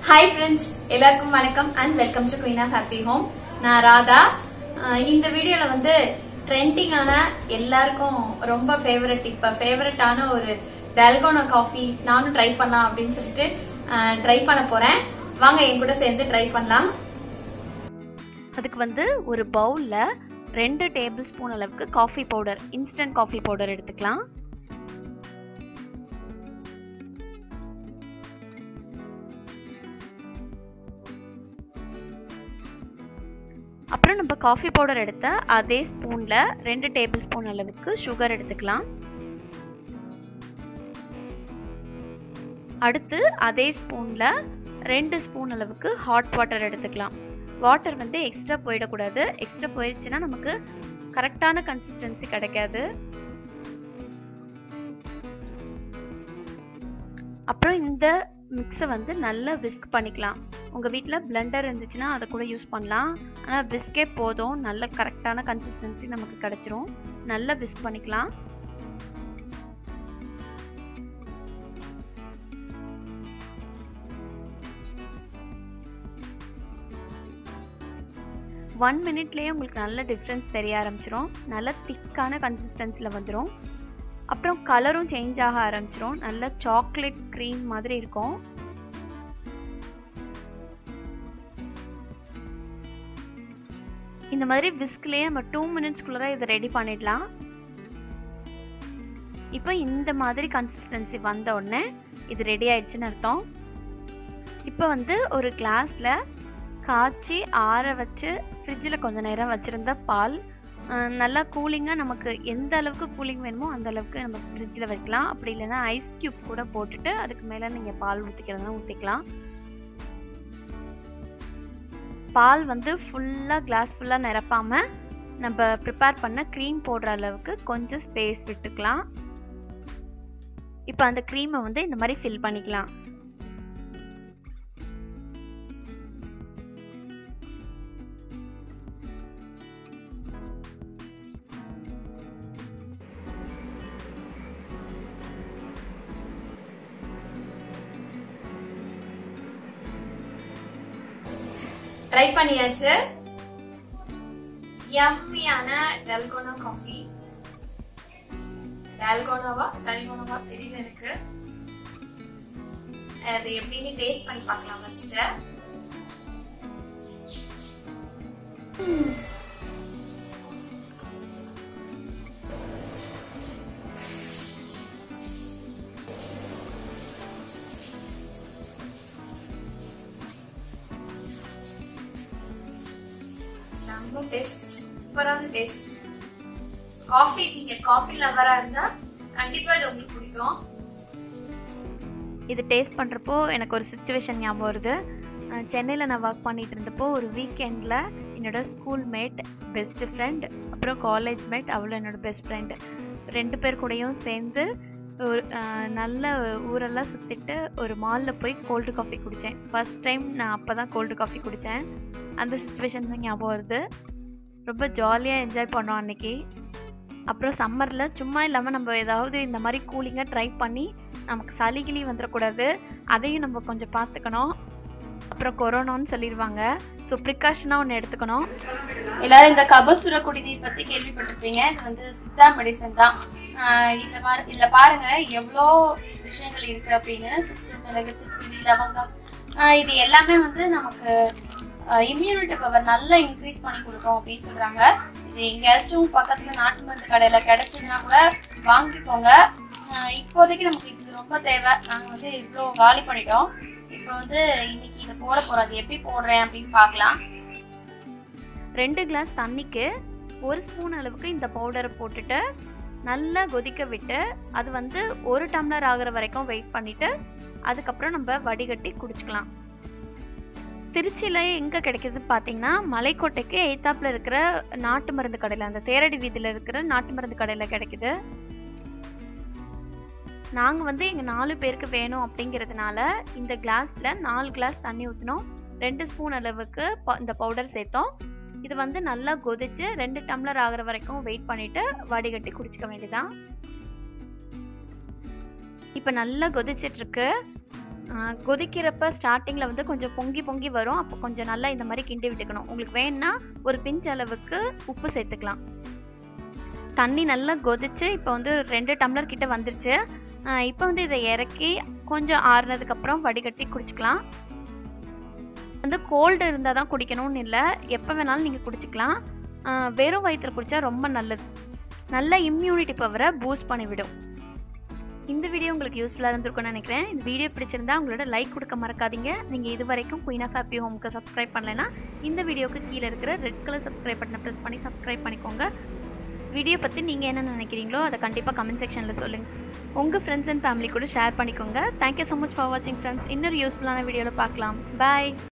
hi friends எல்லாருக்கும் வணக்கம் and welcome to queen of happy home நான் ராதா அஹ் இந்த வீடியோல வந்து ட்ரெண்டிங்கான எல்லாருக்கும் ரொம்ப ஃபேவரட் இப்ப ஃபேவரட்டான ஒரு டல்கோனா காஃபி நானும் ட்ரை பண்ணலாம் அப்படின்னு சொல்லிட்டு ட்ரை பண்ண போறேன் வாங்க என் கூட சேர்ந்து ட்ரை பண்ணலாம் அதுக்கு வந்து ஒரு பவுலில் ரெண்டு டேபிள் ஸ்பூன் அளவுக்கு coffee powder instant coffee powder எடுத்துக்கலாம் அப்புறம் நம்ம காஃபி பவுடர் எடுத்த அதே ஸ்பூனில் ரெண்டு டேபிள் ஸ்பூன் அளவுக்கு சுகர் எடுத்துக்கலாம் அடுத்து அதே ஸ்பூனில் ரெண்டு ஸ்பூன் அளவுக்கு ஹாட் வாட்டர் எடுத்துக்கலாம் வாட்டர் வந்து எக்ஸ்ட்ரா போயிடக்கூடாது எக்ஸ்ட்ரா போயிடுச்சுன்னா நமக்கு கரெக்டான கன்சிஸ்டன்சி கிடைக்காது அப்புறம் இந்த மிக்ஸை வந்து நல்லா விஸ்க் பண்ணிக்கலாம் உங்கள் வீட்டில் பிளெண்டர் இருந்துச்சுன்னா அதை கூட யூஸ் பண்ணலாம் ஆனால் விஸ்கே போதும் நல்ல கரெக்டான கன்சிஸ்டன்சி நமக்கு கிடைச்சிரும் நல்லா விஸ்க் பண்ணிக்கலாம் ஒன் மினிட்லேயே உங்களுக்கு நல்ல டிஃப்ரென்ஸ் தெரிய ஆரம்பிச்சிரும் நல்ல திக்கான கன்சிஸ்டன்சியில் வந்துடும் அப்புறம் கலரும் சேஞ்ச் ஆக ஆரம்பிச்சிரும் நல்ல சாக்லேட் க்ரீம் மாதிரி இருக்கும் இந்த மாதிரி விஸ்க்லேயே நம்ம டூ மினிட்ஸ்க்குள்ளே இதை ரெடி பண்ணிடலாம் இப்போ இந்த மாதிரி கன்சிஸ்டன்சி வந்த உடனே இது ரெடி ஆயிடுச்சுன்னு அர்த்தம் இப்போ வந்து ஒரு கிளாஸில் காய்ச்சி ஆற வச்சு ஃப்ரிட்ஜில் கொஞ்ச நேரம் வச்சுருந்த பால் நல்லா கூலிங்காக நமக்கு எந்த அளவுக்கு கூலிங் வேணுமோ அந்த அளவுக்கு நம்ம ஃப்ரிட்ஜில் வைக்கலாம் அப்படி இல்லைன்னா ஐஸ் க்யூப் கூட போட்டுட்டு அதுக்கு மேலே நீங்கள் பால் ஊற்றிக்கிறதுனா ஊற்றிக்கலாம் பால் வந்து ஃபுல்லாக கிளாஸ் ஃபுல்லாக நிரப்பாமல் நம்ம ப்ரிப்பேர் பண்ண க்ரீம் போடுற அளவுக்கு கொஞ்சம் ஸ்பேஸ் விட்டுக்கலாம் இப்போ அந்த க்ரீமை வந்து இந்த மாதிரி ஃபில் பண்ணிக்கலாம் ட்ரை பண்ணியாச்சு யம்மியான டல்கோனா காஃபி டல்கோனாவா டல்கோனாவா தெரியல எனக்கு அது எப்படின்னு டேஸ்ட் பண்ணி பார்க்கலாம் ஃபர்ஸ்ட் செம்ம டேஸ்ட் சூப்பரான டேஸ்ட் காஃபி நீங்க காஃபி லவரா இருந்தா கண்டிப்பா இது உங்களுக்கு பிடிக்கும் இது டேஸ்ட் பண்ணுறப்போ எனக்கு ஒரு சுச்சுவேஷன் ஞாபகம் வருது சென்னையில் நான் ஒர்க் பண்ணிட்டு இருந்தப்போ ஒரு வீக்கெண்டில் என்னோட ஸ்கூல் மேட் பெஸ்ட் ஃப்ரெண்ட் அப்புறம் காலேஜ் மேட் அவளும் என்னோட பெஸ்ட் ஃப்ரெண்ட் ரெண்டு பேர் கூடயும் சேர்ந்து ஒரு நல்ல ஊரெல்லாம் சுற்றிட்டு ஒரு மாலில் போய் கோல்டு காஃபி குடித்தேன் ஃபஸ்ட் டைம் நான் அப்போ தான் கோல்டு காஃபி குடித்தேன் அந்த சுச்சுவேஷன் தான் ஞாபகம் வருது ரொம்ப ஜாலியாக என்ஜாய் பண்ணோம் அன்னைக்கு அப்புறம் சம்மரில் சும்மா இல்லாமல் நம்ம ஏதாவது இந்த மாதிரி கூலிங்காக ட்ரை பண்ணி நமக்கு சளி கிளி வந்துடக்கூடாது அதையும் நம்ம கொஞ்சம் பார்த்துக்கணும் அப்புறம் கொரோனான்னு சொல்லிடுவாங்க ஸோ ப்ரிகாஷனாக ஒன்று எடுத்துக்கணும் எல்லாரும் இந்த கபசுர குடிநீர் பத்தி கேள்விப்பட்டிருப்பீங்க இது வந்து சித்தா மெடிசன் தான் இதுல பாரு இதுல பாருங்க எவ்வளோ விஷயங்கள் இருக்கு அப்படின்னு சுக்கு மிளகு திப்பிலி லவங்கம் இது எல்லாமே வந்து நமக்கு இம்யூனிட்டி பவர் நல்லா இன்க்ரீஸ் பண்ணி கொடுக்கும் அப்படின்னு சொல்றாங்க இது எங்கேயாச்சும் பக்கத்துல நாட்டு மருந்து கடையில கிடைச்சதுன்னா கூட வாங்கிக்கோங்க இப்போதைக்கு நமக்கு இது ரொம்ப தேவை நாங்கள் வந்து இவ்வளோ காலி பண்ணிட்டோம் இப்போ வந்து இன்னைக்கு இதை போட போறோம் அது எப்படி போடுறேன் அப்படின்னு பார்க்கலாம் ரெண்டு கிளாஸ் தண்ணிக்கு ஒரு ஸ்பூன் அளவுக்கு இந்த பவுடரை போட்டுட்டு நல்லா கொதிக்க விட்டு அது வந்து ஒரு டம்ளர் ஆகிற வரைக்கும் வெயிட் பண்ணிட்டு அதுக்கப்புறம் நம்ம வடிகட்டி குடிச்சுக்கலாம் திருச்சியில் எங்கே கிடைக்கிது பார்த்தீங்கன்னா மலைக்கோட்டைக்கு எய்த்தாப்பில் இருக்கிற நாட்டு மருந்து கடையில் அந்த தேரடி வீதியில் இருக்கிற நாட்டு மருந்து கடையில் கிடைக்குது நாங்கள் வந்து எங்கள் நாலு பேருக்கு வேணும் அப்படிங்கிறதுனால இந்த கிளாஸில் நாலு கிளாஸ் தண்ணி ஊற்றினோம் ரெண்டு ஸ்பூன் அளவுக்கு இந்த பவுடர் சேர்த்தோம் இது வந்து நல்லா கொதிச்சு ரெண்டு டம்ளர் ஆகிற வரைக்கும் வெயிட் பண்ணிட்டு வடிகட்டி குடிச்சுக்க வேண்டியதான் இப்போ நல்லா கொதிச்சிட்டு இருக்கு ஆஹ் கொதிக்கிறப்ப ஸ்டார்டிங்கில் வந்து கொஞ்சம் பொங்கி பொங்கி வரும் அப்போ கொஞ்சம் நல்லா இந்த மாதிரி கிண்டி விட்டுக்கணும் உங்களுக்கு வேணும்னா ஒரு பிஞ்ச் அளவுக்கு உப்பு சேர்த்துக்கலாம் தண்ணி நல்லா கொதிச்சு இப்போ வந்து ரெண்டு டம்ளர் கிட்ட வந்துருச்சு ஆஹ் இப்போ வந்து இதை இறக்கி கொஞ்சம் ஆறுனதுக்கப்புறம் வடிகட்டி குடிச்சுக்கலாம் வந்து கோல்டு இருந்தால் தான் குடிக்கணும்னு இல்லை எப்போ வேணாலும் நீங்கள் குடிச்சிக்கலாம் ஆஹ் வெறும் வயிற்றில் குடித்தா ரொம்ப நல்லது நல்ல இம்யூனிட்டி பவரை பூஸ்ட் பண்ணிவிடும் இந்த வீடியோ உங்களுக்கு யூஸ்ஃபுல்லாக இருந்திருக்கும்னு நினைக்கிறேன் இந்த வீடியோ பிடிச்சிருந்தா உங்களோட லைக் கொடுக்க மறக்காதீங்க நீங்கள் இது வரைக்கும் குயின் ஆஃப் ஹாப்பி ஹோம்க்கு சப்ஸ்கிரைப் பண்ணலைன்னா இந்த வீடியோக்கு கீழே இருக்கிற ரெட் கலர் சப்ஸ்கிரைப் பட்டனை ப்ரெஸ் பண்ணி சப்ஸ்கிரைப் பண்ணிக்கோங்க வீடியோ பற்றி நீங்கள் என்ன நினைக்கிறீங்களோ அதை கண்டிப்பாக கமெண்ட் செக்ஷனில் சொல்லுங்கள் உங்கள் ஃப்ரெண்ட்ஸ் அண்ட் ஃபேமிலி கூட ஷேர் பண்ணிக்கோங்க தேங்க்யூ ஸோ மச் ஃபார் வாட்சிங் ஃப்ரெண்ட்ஸ் இன்னொரு யூஸ்ஃபுல்லான வீடியோவில் பார்க்கலாம் பாய்